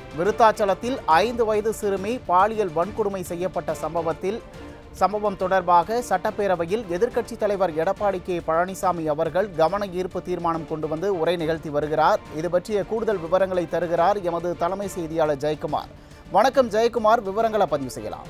விருத்தாச்சலத்தில் ஐந்து வயது சிறுமி பாலியல் வன்கொடுமை செய்யப்பட்ட சம்பவத்தில் சம்பவம் தொடர்பாக சட்டப்பேரவையில் எதிர்க்கட்சித் தலைவர் எடப்பாடி கே பழனிசாமி அவர்கள் கவன ஈர்ப்பு தீர்மானம் கொண்டு வந்து உரை நிகழ்த்தி வருகிறார் இது பற்றிய கூடுதல் விவரங்களை தருகிறார் எமது தலைமை செய்தியாளர் ஜெயக்குமார் வணக்கம் ஜெயக்குமார் விவரங்களை பதிவு செய்யலாம்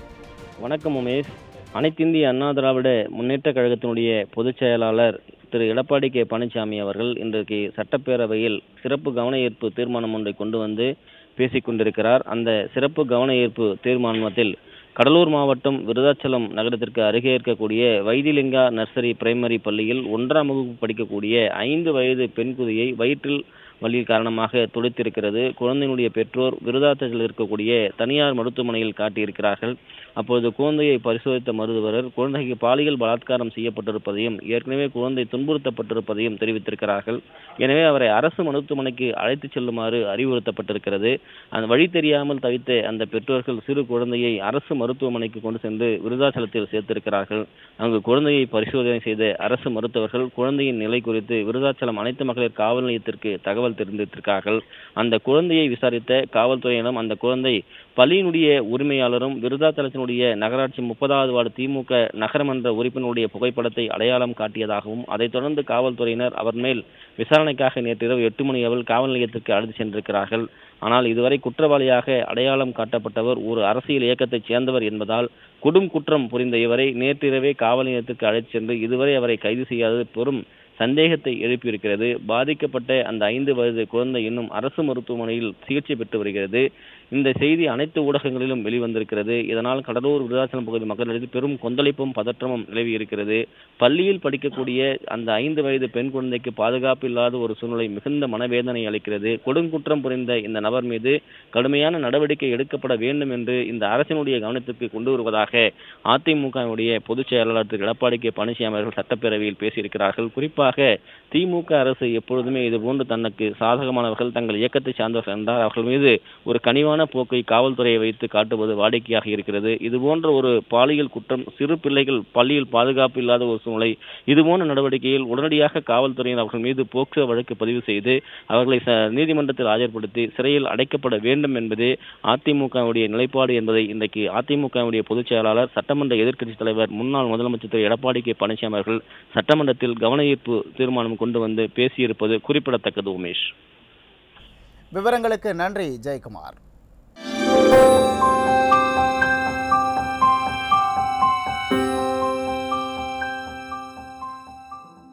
வணக்கம் உமேஷ் அனைத்திந்திய அண்ணா திராவிட முன்னேற்ற கழகத்தினுடைய பொதுச் செயலாளர் திரு எடப்பாடி கே பழனிசாமி அவர்கள் இன்றைக்கு சட்டப்பேரவையில் சிறப்பு கவன ஈர்ப்பு தீர்மானம் ஒன்றை கொண்டு வந்து பேசிக் கொண்டிருக்கிறார் அந்த சிறப்பு கவன ஈர்ப்பு தீர்மானத்தில் கடலூர் மாவட்டம் விருதாச்சலம் நகரத்திற்கு அருகே இருக்கக்கூடிய வைத்திலிங்கா நர்சரி பிரைமரி பள்ளியில் ஒன்றாம் வகுப்பு படிக்கக்கூடிய ஐந்து வயது பெண் குதியை வயிற்றில் வலி காரணமாக துடித்திருக்கிறது குழந்தையினுடைய பெற்றோர் விருதாச்சலத்தில் இருக்கக்கூடிய தனியார் மருத்துவமனையில் காட்டியிருக்கிறார்கள் அப்பொழுது குழந்தையை பரிசோதித்த மருத்துவர் குழந்தைக்கு பாலியல் பலாத்காரம் செய்யப்பட்டிருப்பதையும் ஏற்கனவே குழந்தை துன்புறுத்தப்பட்டிருப்பதையும் தெரிவித்திருக்கிறார்கள் எனவே அவரை அரசு மருத்துவமனைக்கு அழைத்துச் செல்லுமாறு அறிவுறுத்தப்பட்டிருக்கிறது அந்த வழி தெரியாமல் தவித்த அந்த பெற்றோர்கள் சிறு குழந்தையை அரசு மருத்துவமனைக்கு கொண்டு சென்று விருதாச்சலத்தில் சேர்த்திருக்கிறார்கள் அங்கு குழந்தையை பரிசோதனை செய்த அரசு மருத்துவர்கள் குழந்தையின் நிலை குறித்து விருதாச்சலம் அனைத்து மகளிர் காவல் நிலையத்திற்கு தகவல் தெரிவித்திருக்கிறார்கள் அந்த குழந்தையை விசாரித்த காவல்துறையிடம் அந்த குழந்தை பள்ளியினுடைய உரிமையாளரும் விருதாச்சலத்தினுடைய நகராட்சி முப்பதாவது வார்டு திமுக நகரமன்ற உறுப்பினருடைய புகைப்படத்தை அடையாளம் காட்டியதாகவும் அதைத் தொடர்ந்து காவல்துறையினர் அவர் மேல் விசாரணைக்காக நேற்றிரவு எட்டு மணி அளவில் காவல் நிலையத்திற்கு அழைத்து சென்றிருக்கிறார்கள் ஆனால் இதுவரை குற்றவாளியாக அடையாளம் காட்டப்பட்டவர் ஒரு அரசியல் இயக்கத்தைச் சேர்ந்தவர் என்பதால் கொடும் குற்றம் புரிந்த இவரை நேற்றிரவே காவல் நிலையத்திற்கு அழைத்து சென்று இதுவரை அவரை கைது செய்யாதது பெரும் சந்தேகத்தை எழுப்பியிருக்கிறது பாதிக்கப்பட்ட அந்த ஐந்து வயது குழந்தை இன்னும் அரசு மருத்துவமனையில் சிகிச்சை பெற்று வருகிறது இந்த செய்தி அனைத்து ஊடகங்களிலும் வெளிவந்திருக்கிறது இதனால் கடலூர் விருதாச்சலம் பகுதி மக்களிடையே பெரும் கொந்தளிப்பும் பதற்றமும் நிலவி இருக்கிறது பள்ளியில் படிக்கக்கூடிய அந்த ஐந்து வயது பெண் குழந்தைக்கு பாதுகாப்பு இல்லாத ஒரு சூழ்நிலை மிகுந்த மனவேதனை அளிக்கிறது கொடுங்குற்றம் புரிந்த இந்த நபர் மீது கடுமையான நடவடிக்கை எடுக்கப்பட வேண்டும் என்று இந்த அரசினுடைய கவனத்திற்கு கொண்டு வருவதாக அதிமுகவுடைய பொதுச் செயலாளர் திரு எடப்பாடி கே பழனிசாமி அவர்கள் சட்டப்பேரவையில் பேசியிருக்கிறார்கள் குறிப்பாக திமுக அரசு எப்பொழுதுமே இதுபோன்று தனக்கு சாதகமானவர்கள் தங்கள் இயக்கத்தை சார்ந்தவர்கள் என்றால் அவர்கள் மீது ஒரு கனிவான போக்கை காவல்துறையை வைத்து காட்டுவது வாடிக்கையாக இருக்கிறது இதுபோன்ற ஒரு பாலியல் குற்றம் சிறு பிள்ளைகள் பள்ளியில் பாதுகாப்பு இல்லாத ஒரு சூழ்நிலை இதுபோன்ற நடவடிக்கையில் உடனடியாக காவல்துறையினர் அவர்கள் மீது போக்சோ வழக்கு பதிவு செய்து அவர்களை ச- நீதிமன்றத்தில் ஆஜர்படுத்தி சிறையில் அடைக்கப்பட வேண்டும் என்பதே அதிமுகவுடைய நிலைப்பாடு என்பதை இன்றைக்கு அதிமுகவுடைய பொதுச் செயலாளர் சட்டமன்ற எதிர்க்கட்சித் தலைவர் முன்னாள் முதலமைச்சர் திரு எடப்பாடி கே பழனிசாமி அவர்கள் சட்டமன்றத்தில் கவன ஈர்ப்பு தீர்மானம் கொண்டு வந்து பேசியிருப்பது குறிப்பிடத்தக்கது உமேஷ் விவரங்களுக்கு நன்றி ஜெயக்குமார்